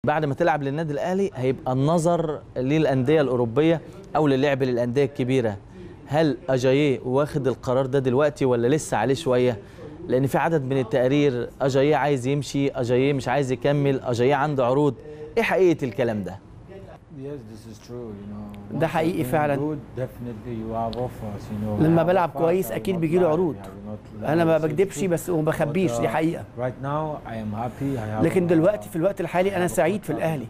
بعد ما تلعب للنادي الاهلي هيبقى النظر للانديه الاوروبيه او للعب للانديه الكبيره هل اجاييه واخد القرار ده دلوقتي ولا لسه عليه شويه لان في عدد من التقارير اجاييه عايز يمشي اجاييه مش عايز يكمل اجاييه عنده عروض ايه حقيقه الكلام ده ده حقيقي فعلا لما بلعب كويس اكيد بيجي له عروض انا ما بكدبش بس وما بخبيش دي حقيقه لكن دلوقتي في الوقت الحالي انا سعيد في الاهلي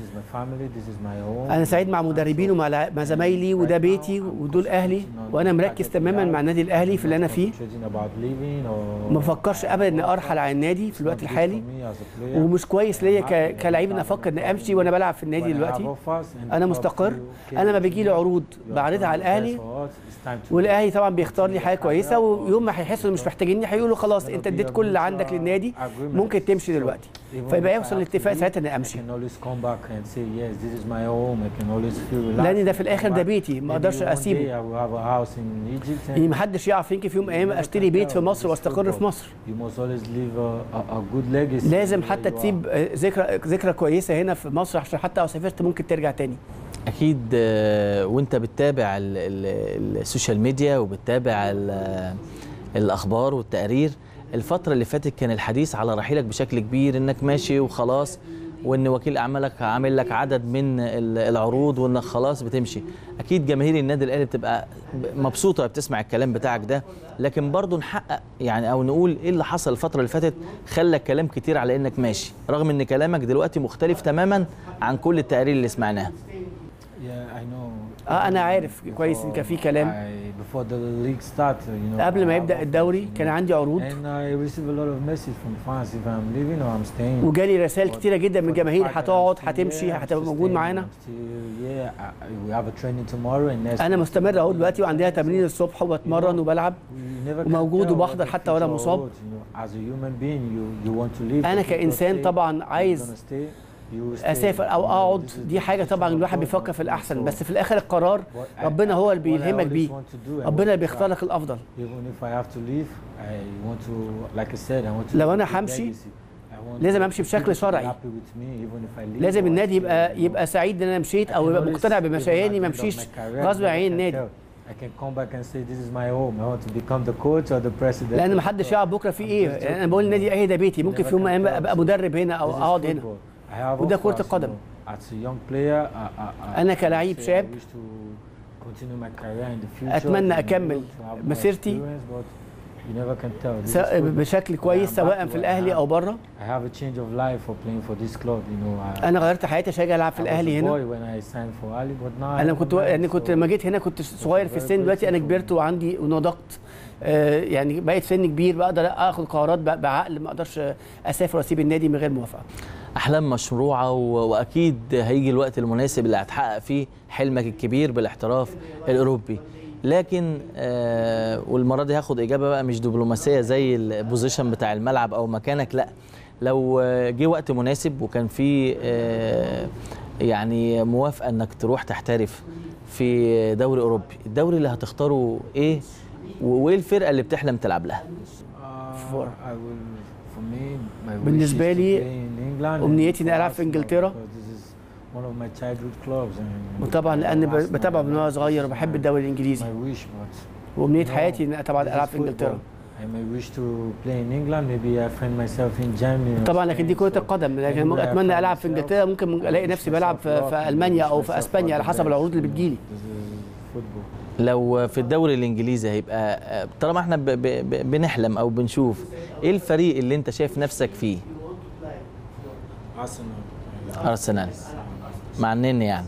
انا سعيد مع مدربين ومع مع زمايلي وده بيتي ودول اهلي وانا مركز تماما مع النادي الاهلي في اللي انا فيه ما بفكرش ابدا اني ارحل عن النادي في الوقت الحالي ومش كويس ليا كلاعب ان افكر اني امشي وانا بلعب في النادي دلوقتي انا مستقر انا ما بيجي لي عروض بعرضها على الاهلي والاهلي طبعا بيختار لي حاجه كويسه ويوم ما هيحسوا مش محتاجيني هيقولوا خلاص انت اديت كل اللي عندك للنادي ممكن تمشي دلوقتي فيبقى يوصل لاتفاق ساعتها اني امشي لان ده في الاخر ده بيتي ما اقدرش اسيبه يعني ما حدش يعرف يمكن في يوم من الايام اشتري بيت في مصر واستقر في مصر لازم حتى تسيب ذكرى ذكرى كويسه هنا في مصر عشان حتى لو سافرت ممكن ترجع تاني اكيد وانت بتتابع السوشيال ميديا وبتتابع الاخبار والتقارير الفتره اللي فاتت كان الحديث على رحيلك بشكل كبير انك ماشي وخلاص وان وكيل اعمالك عامل لك عدد من العروض وانك خلاص بتمشي اكيد جماهير النادي الاهلي بتبقى مبسوطه بتسمع الكلام بتاعك ده لكن برضه نحقق يعني او نقول ايه اللي حصل الفتره اللي فاتت خلى كلام كتير على انك ماشي رغم ان كلامك دلوقتي مختلف تماما عن كل التقارير اللي سمعناها اه انا عارف كويس ان كان في كلام قبل ما يبدا الدوري كان عندي عروض وجالي رسائل كتيره جدا من جماهير هتقعد هتمشي هتبقى موجود معانا انا مستمر اهو دلوقتي وعندنا تمرين الصبح وبتمرن وبلعب وموجود وبحضر حتى وانا مصاب انا كانسان طبعا عايز اسافر او اقعد دي حاجه طبعا الواحد بيفكر في الاحسن بس في الاخر القرار ربنا هو اللي بيلهمك بيه ربنا اللي بيختار لك الافضل لو انا همشي لازم امشي بشكل شرعي لازم النادي يبقى يبقى سعيد ان انا مشيت او يبقى مقتنع بمشياني ما امشيش غصب عن النادي لان ما حدش يعرف بكره في ايه يعني انا بقول النادي ايه ده بيتي ممكن في يوم من الايام ابقى مدرب هنا او اقعد هنا وده كرة القدم أنا كلاعب شاب أتمنى أكمل مسيرتي بشكل كويس سواء في الأهلي أو بره أنا غيرت حياتي عشان أجي ألعب في الأهلي هنا أنا كنت يعني كنت لما جيت هنا كنت صغير في السن دلوقتي أنا كبرت وعندي ونضجت يعني بقيت سن كبير بقدر اخد قرارات بعقل ما اقدرش اسافر واسيب النادي من غير موافقه احلام مشروعه واكيد هيجي الوقت المناسب اللي هتحقق فيه حلمك الكبير بالاحتراف الاوروبي لكن آه والمره دي هاخد اجابه بقى مش دبلوماسيه زي البوزيشن بتاع الملعب او مكانك لا لو جه وقت مناسب وكان في آه يعني موافقه انك تروح تحترف في دوري اوروبي الدوري اللي هتختاره ايه وايه الفرقه اللي بتحلم تلعب لها بالنسبه لي امنيتي اني العب في انجلترا وطبعا لان بتابع من وانا صغير وبحب الدوري الانجليزي وامنيه حياتي اني طبعا العب في انجلترا طبعا لكن دي كره القدم لكن اتمنى العب في انجلترا ممكن الاقي نفسي بلعب في, في المانيا او في اسبانيا على حسب العروض اللي بتجيلي لو في الدوري الانجليزي هيبقى طالما احنا ب ب بنحلم او بنشوف ايه الفريق اللي انت شايف نفسك فيه ارسنال ارسنال مع النني يعني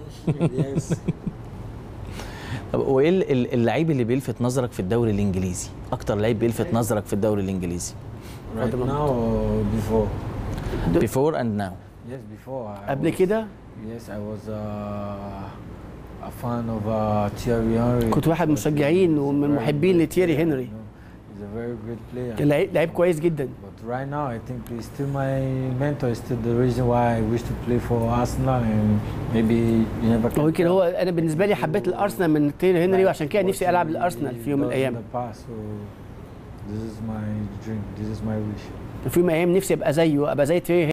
طب وايه اللعيب اللي بيلفت نظرك في الدوري الانجليزي اكتر لعيب بيلفت نظرك في الدوري الانجليزي right now or before before and now yes before قبل كده yes I was uh, a fan of uh, Thierry Henry كنت واحد من المشجعين ومن محبين لتيري هنري he's a very great player كان لعيب لعيب كويس جدا but right now I think he's still my mentor he's still the reason why I wish to play for Arsenal and maybe you never can ويمكن هو انا بالنسبه لي حبيت الارسنال من تيري هنري وعشان كده نفسي العب الارسنال في يوم من الايام This is my dream. This is my wish. في يوم من الايام نفسي ابقى زيه ابقى زي تيري